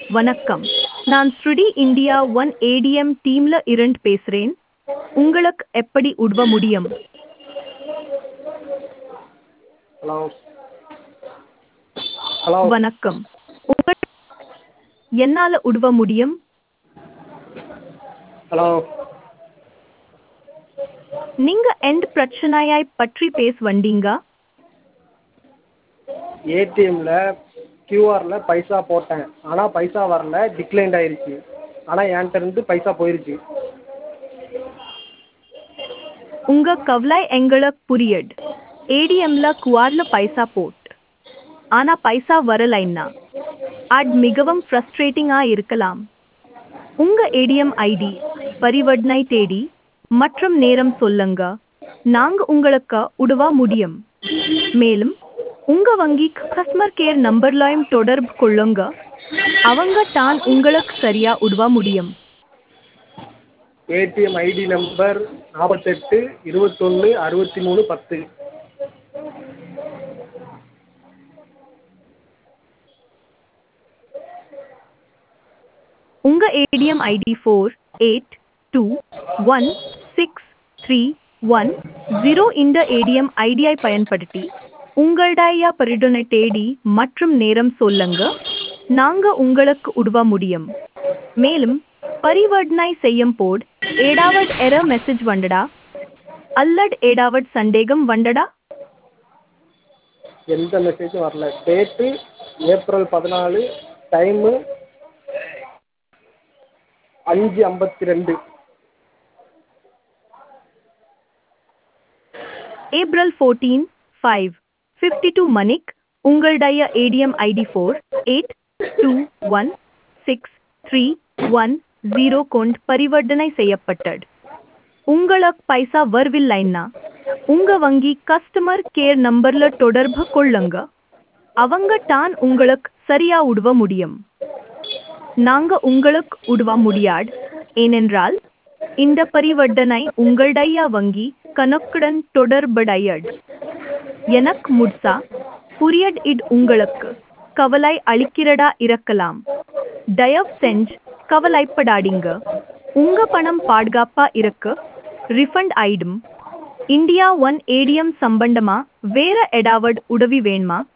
வணக்கம் நான் ஸ்ருடி இந்தியா ஒன் ஏடிஎம் டீம்ல இருந்து பேசுறேன் உங்களுக்கு எப்படி உதவ முடியும் ஹலோ ஹலோ வணக்கம் உங்கள் என்னால உதவ முடியும் ஹலோ நீங்க எந்த பிரச்சனையாய் பற்றி பேச வந்தீங்க ஏடிஎம்ல கியூஆரில் பைசா போட்டேன் ஆனால் பைசா வரல டிக்ளைண்ட் ஆயிருச்சு ஆனால் என்கிட்ட இருந்து பைசா போயிருச்சு உங்க கவலை எங்களுக்கு புரியுது ஏடிஎம்ல குவார்ல பைசா போட் ஆனா பைசா வரலைன்னா அது மிகவும் ஃப்ரஸ்ட்ரேட்டிங்கா இருக்கலாம் உங்க ஏடிஎம் ஐடி பரிவர்த்தனை தேடி மற்றும் நேரம் சொல்லுங்க நாங்க உங்களுக்கு உதவ முடியும் மேலும் உங்க வங்கி கஸ்டமர் கேர் நம்பர்லையும் தொடர்பு கொள்ளுங்க அவங்க தான் உங்களுக்கு சரியா உதவ முடியும் ஏடிஎம் ஐடி நம்பர் நாற்பத்தெட்டு இருபத்தொன்று அறுபத்தி மூணு பத்து உங்க ATM ID four eight two one six three one zero இந்த ஏடிஎம் ஐடியை பயன்படுத்தி உங்களுடைய பரிடனை தேடி மற்றும் நேரம் சொல்லுங்க நாங்க உங்களுக்கு உதவ முடியும் மேலும் பரிவர்த்தனை செய்யும் போது ஏடாவட் எரர் மெசேஜ் வந்தடா அல்லட் ஏடாவட் சந்தேகம் வந்தடா எந்த மெசேஜும் வரல டேட்டு ஏப்ரல் பதினாலு டைமு அஞ்சு ஐம்பத்தி ரெண்டு April fourteen five fifty two மணிக் உங்களுடைய ATM ID four eight two one six three one zero கொண்டு பரிவர்த்தனை செய்யப்பட்டது உங்களுக்கு பைசா வரவில்லைன்னா உங்க வங்கி கஸ்டமர் கேர் நம்பர்ல தொடர்பு கொள்ளுங்க அவங்க தான் உங்களுக்கு சரியா உதவ முடியும் நாங்க உங்களுக்கு உதவ முடியாது ஏனென்றால் இந்த பரிவர்த்தனை உங்களுடைய வங்கி கணக்குடன் தொடர்புடையது எனக்கு முட்சா புரியட் இட் உங்களுக்கு கவலை அளிக்கிறதா இருக்கலாம் தயவு செஞ்சு கவலைப்படாதீங்க உங்க பணம் பாதுகாப்பா இருக்கு ரிஃபண்ட் ஆயிடும் இந்தியா ஒன் ஏடிஎம் சம்பந்தமா வேற ஏதாவது உதவி வேணுமா